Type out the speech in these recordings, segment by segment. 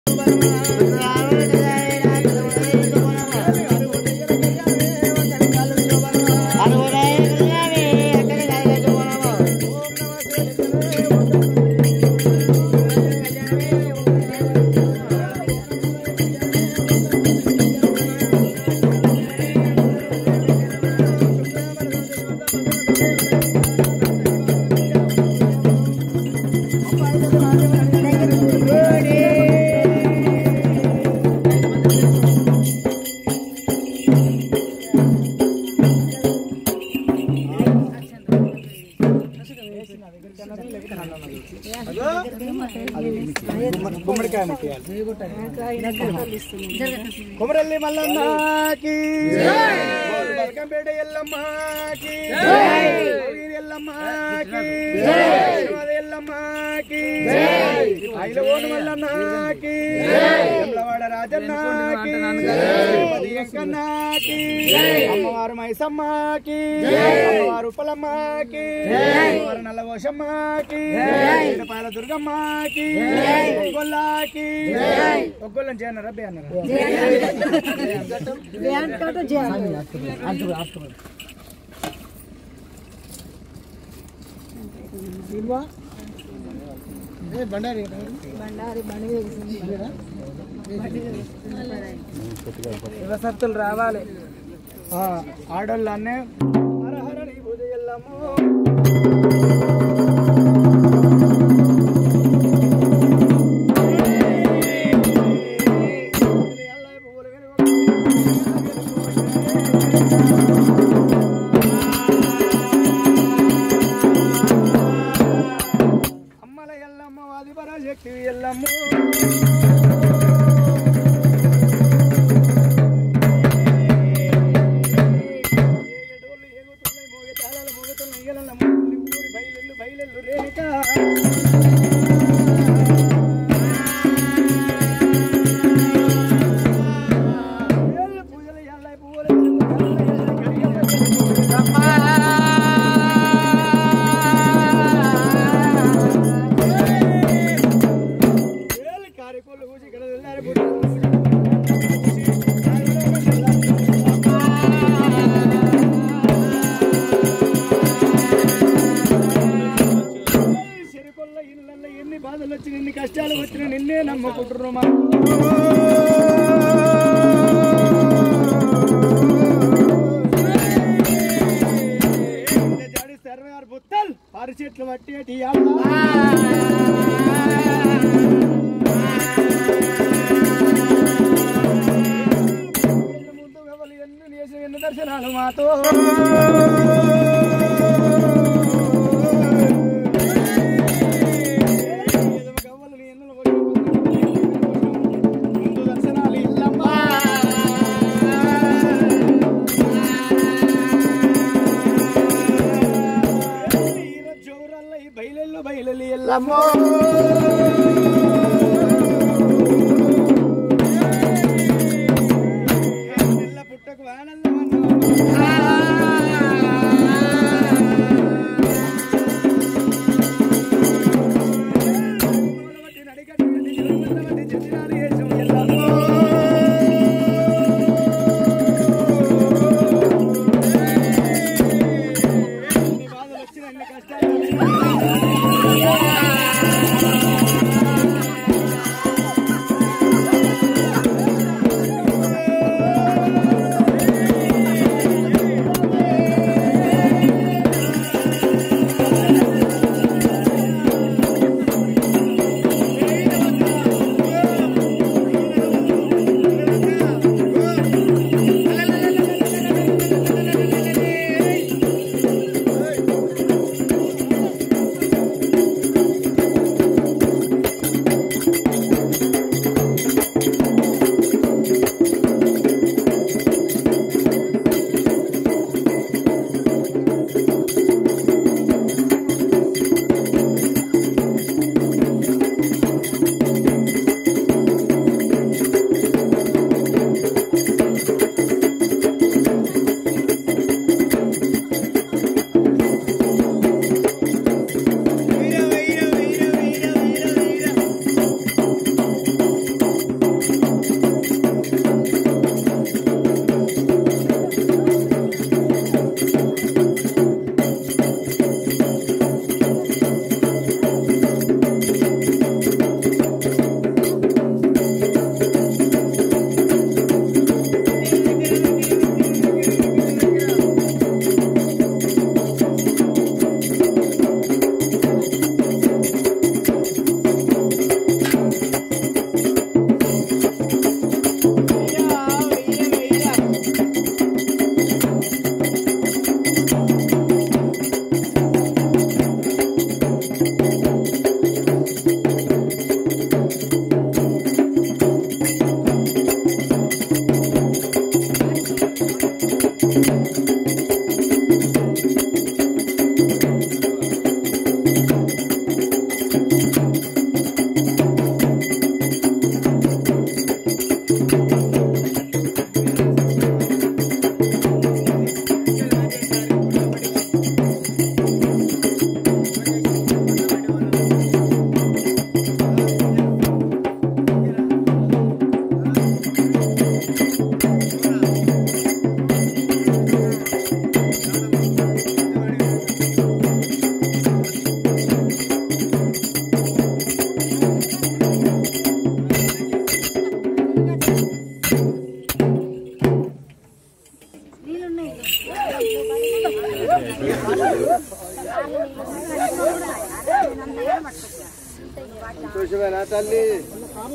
గుమ్మడికాయ ముట్టియాలి కొమరల్లి మల్లన్నకి బల్కంపేట ఎల్లమ్మకి వీరి ఎల్లమ్మకి శివది ఎల్లమ్మకి ఐలవోను మల్లన్నకి ఎమ్లవాడ రాజన్నకి తిరుపతి వెంకన్నకి అమ్మవారు మైసమ్మకి అమ్మవారు ఉప్పలమ్మకి అమ్మవారు నల్లవోషమ్మకి ఏడుపాయల దుర్గమ్మకి ఒగ్గొల్లాకి ఒగ్గొల్లని చేయను రబ్బే అన్నారు బండారి శివసత్తులు రావాలి ఆడోళ్ళనే హర హర నీ పూజ ఎల్లమ్మో అమ్మల ఎల్లమ్మ వాది పరాశక్తి ఎల్లమ్మ ఏగడోళ్ళు ఏగుతున్నాయి, మోగే తాళాలు మోగుతున్నాయి, ఈగలల్ల మోగుతున్నాయి, ఊరి బయలెల్లు బయలెల్లు రేణుక. ఏళ్ళు పూజలు ఎల్లయ్య పువ్వులు ఎల్లయ్య కడిగల్ల ఏళ్ళు కారెకోళ్ళు పూజ ఇక్కడ వెళ్ళారు పూజ చెరుకొల్ల ఇళ్ళల్లో ఎన్ని బాధలు వచ్చిన ఎన్ని కష్టాలు వచ్చిన నిన్నే నమ్ముకుంటున్నాం జాడి సర్వేర్ బుత్తల్ పారి చెట్లు పట్టేటి ముందు ఎవరు ఎన్ని చేసిన ఎన్ని దర్శనాలు మాతో ముందు దర్శనాలు ఇల్లమ్మా జోరల్ల ఈ బయలెల్లు బయలెల్లి ఎల్లమ్మో నెల్ల పుట్టకు వానల్ల కష్టాలు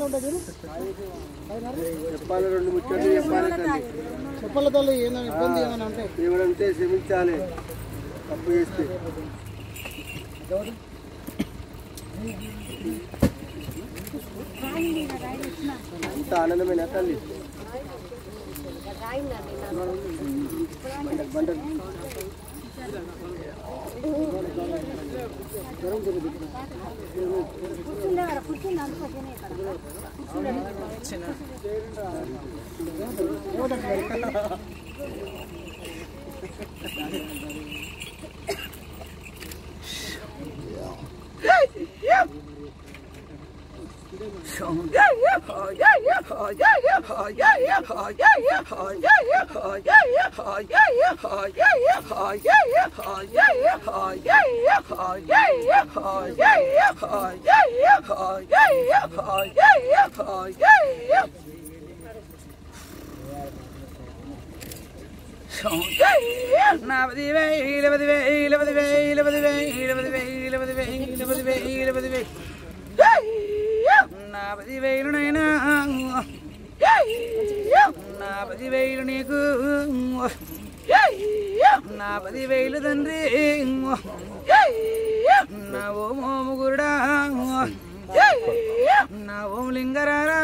ఉంటుంది చెప్పాలి రెండు ముచ్చట్లు చెప్పాలి తల్లి చెప్పల తల్లి ఏమైనా ఇబ్బంది ఏమైనా ఉంటే దేవుడంటే క్షమించాలి తప్పు చేస్తే అంత ఆనందమైన తల్లి బండలు నాపది వేల పది వేల పది వేల పది వేల పది వేల పది వేల పది వేల పది వేల నా పది వేలు నైనా నా పది వేలు నీకు నా పది వేలు తండ్రి నా ఓం ఓం గురుడా నా ఓం లింగరారా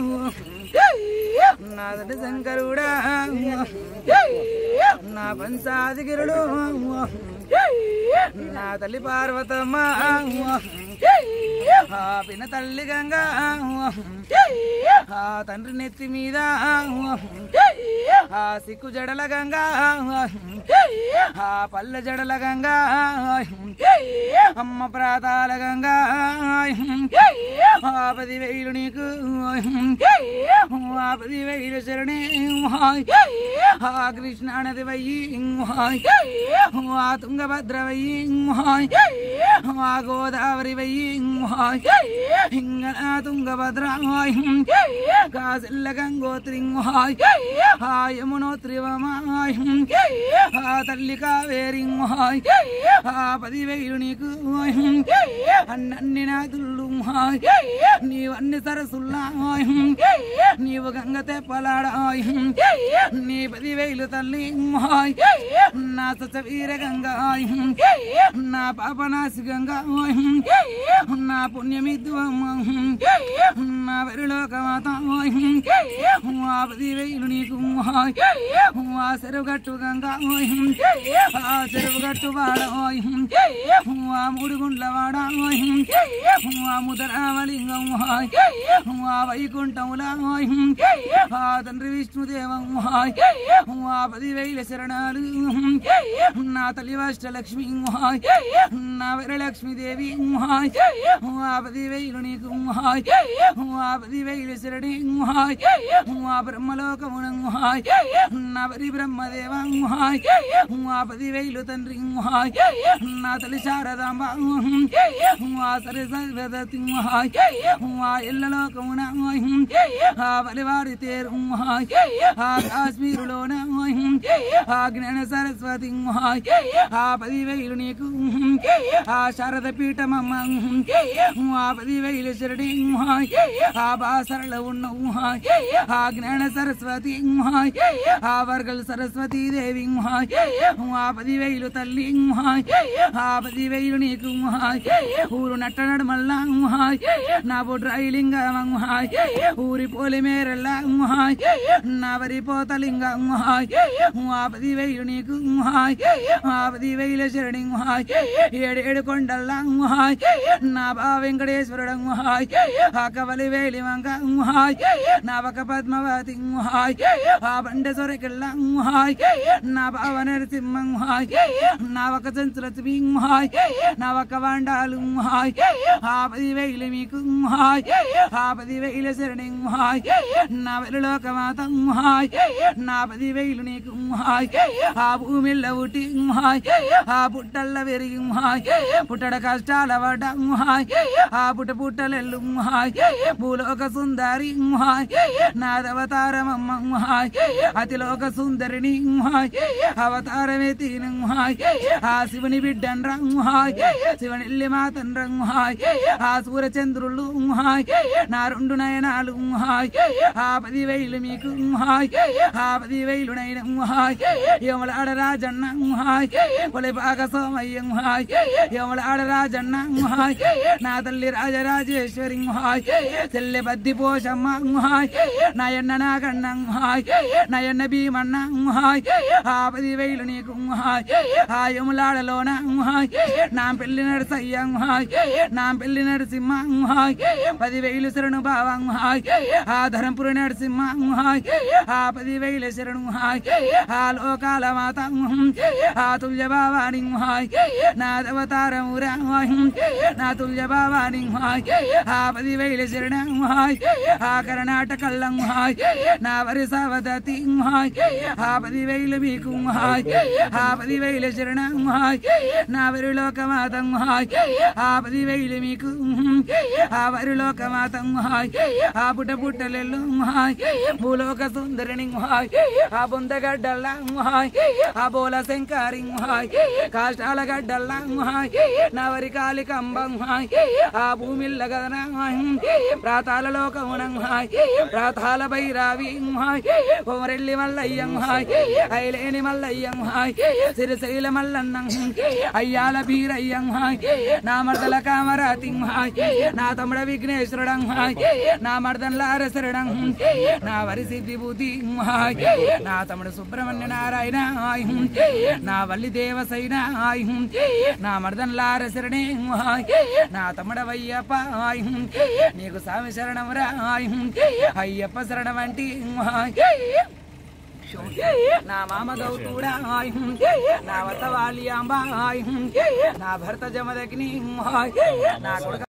నా తండ్రి శంకరుడా నా పంచాదిగిరుడు నా తల్లి పార్వతమ్మ ఆ పిన తల్లి గంగా ఆ తండ్రి నెత్తి మీద ఆ సిక్కు జడల గంగా ఆ పల్లె జడల గంగా అమ్మ ప్రాతాల గంగా ఆ పది వేలు నీకు ఆ పది వేలు శరణి ఆ కృష్ణ నది వయ్యి ఆ తుంగభద్ర వయ్యి ఆ గోదావరి వయ్యి ఇంగన తుంగభద్ర కాసిల్ల గంగోత్రి ఆ యమునోత్రి ఆ తల్లి కావేరి ఆ పది వేలు నీకు అన్నీ నాదుళ్ళు నీవన్ని సరసుల్లా నీవు గంగ తెప్పలాడా నీ పది వేలు తల్లి నా సచ వీర గంగా నా పాపనాశి గంగా నా పుణ్యమిద్దువమ్మ నా వెరులోకమాత ఆ పది వేలు నీకు ఆ చెరువుగట్టు గంగా ఆ చెరువుగట్టు వాడ ఆ మూడు గుండ్ల వాడ ఆ ముదరామలింగం ఆ వైకుంఠముల ఆ తండ్రి విష్ణుదేవం ఆ పది వేల శరణాలు నా తల్లి అష్టలక్ష్మి నా వరలక్ష్మీదేవి ఆ పది వేలు నీకు ఆ పది వేలు శరణి ఆ బ్రహ్మలోకమున నా పరి బ్రహ్మదేవ ఆ పది వేలు తండ్రి నా తల్లి శారదాంబ ఆ సరస్వతి ఆ ఎల్లలోకమున ఆ బలివారి తేరు ఆ కాశ్మీరులోన ఆ జ్ఞాన సరస్వతి ఆ పది వేలు నీకు ఆ శారద పీఠమమ్మ ఆ పది వేలు శరణి ఆ బాసరలో ఉన్నవు ఆ జ్ఞాన సరస్వతి ఆ వర్గల్ సరస్వతి దేవి ఆ పది వేలు తల్లి ఆ పది వేలు నీకు ఊరు నట్టనడు మల్లా నా బొడ్రాయిలింగ ఊరి పోలి మేరల్ల నా వరి పోతలింగ ఆ పది వేలు నీకు ఆ పది వేల శరణి ఏడేడు కొండల్లా నా బా వెంకటేశ్వరుడు ఆ కవలి వేలి వంక నా ఒక పద్మవతి ఆ బండ సొరకెళ్ళ నా బావ నరసింహం నా ఒక సంస్కృతి నా ఒక వాండాలు ఆ పది వేలు మీకు ఆ పది వేల శరణి నా వెలులోక మాత నా పది వేలు నీకు ఆ భూమిల్ల ఉటి ఆ పుట్టల్ల పెరిగి పుట్టడ కష్టాల పడ్డ ఆ పుట్ట పుట్టలెల్లు భూలోక సుందరి నాదవతారమమ్మ అతిలోక సుందరిని అవతారమే తీను ఆ శివుని బిడ్డన్ రంగ్ శివనిల్లి మాతన్ రంగ్ ఆ సూర్యచంద్రులు హాయ్ నా రెండు నయనాలు హాయ్ ఆ పది వేలు మీకు హాయ్ ఆ పది వేలు నైన హాయ్ యమలాడ రాజన్న హాయ్ కొలే బాగ సోమయ్యం హాయ్ యమలాడ రాజన్న హాయ్ నా తల్లి రాజరాజేశ్వరి హాయ్ తెల్లె బద్ది పోషమ్మ హాయ్ నాయన్న నాగన్న హాయ్ నాయన్న భీమన్న హాయ్ ఆ పది వేలు నీకు హాయ్ ఆ యములాడలోన హాయ్ నా పెళ్లి నరసయ్య హాయ్ నా పెళ్లి నరసింహ హాయ్ పది వేలు శరణు బావం హాయ్ ఆ ధరంపురి నరసింహ హాయ్ ఆ పది వేలు శరణు హాయ్ ఆ లోకాల మాత ఆ తుల్య బావాని హాయ్ నా అవతారమురా హాయ్ నా తుల్య బావాని హాయ్ ఆ పది వేలు శరణ హాయ్ ఆ కర్ణాటకల్లం హాయ్ నా వరి సవదతి హాయ్ ఆ పది వేలు మీకు హాయ్ ఆ పది వేలు శరణ హాయ్ నా వరి లోకమాతం హాయ్ ఆ పది వేలు మీకు ఆ వరి లోకమాతం హాయ్ ఆ పుట్ట పుట్టలెల్లు హాయ్ భూలోక సుందరిని హాయ్ ఆ బొందగడ్డల్లా హాయ్ ఆ బోల శంకారి హాయ్ కాష్టాల గడ్డల్లా హాయ్ నా వరి కాలి కంబం హాయ్ ఆ భూమిల్ల గదన హాయ్ ప్రాతాల లోకమునం హాయ్ ప్రాతాల భైరావి హాయ్ కొమరెల్లి మల్లయ్యం హాయ్ ఐలేని మల్లయ్యం హాయ్ సిరిశైల మల్లన్నం అయ్యాల బీరయ్యం హాయ్ నా మర్దల కామరాతి హాయ్ నా తమ్ముడ విఘ్నేశ్వరుడం హాయ్ నా మర్దన్ లారసరుడం నా వరి సిద్ధి బుద్ధి హాయ్ నా తమ్ముడు సుబ్రహ్మణ్య నారాయణ హాయ్ నా వల్లి దేవసైన హాయ్ నా మర్దన్ లారసరణే హాయ్ నా తమ్ముడ వయ్యప్ప హాయ్ నీకు స్వామి శరణం రా హాయ్ అయ్యప్ప శరణం అంటే హాయ్ నా మామ గౌతుడా హాయ్ నా వత వాలియాంబ హాయ్ నా భర్త జమదగ్ని హాయ్ నా కొడుక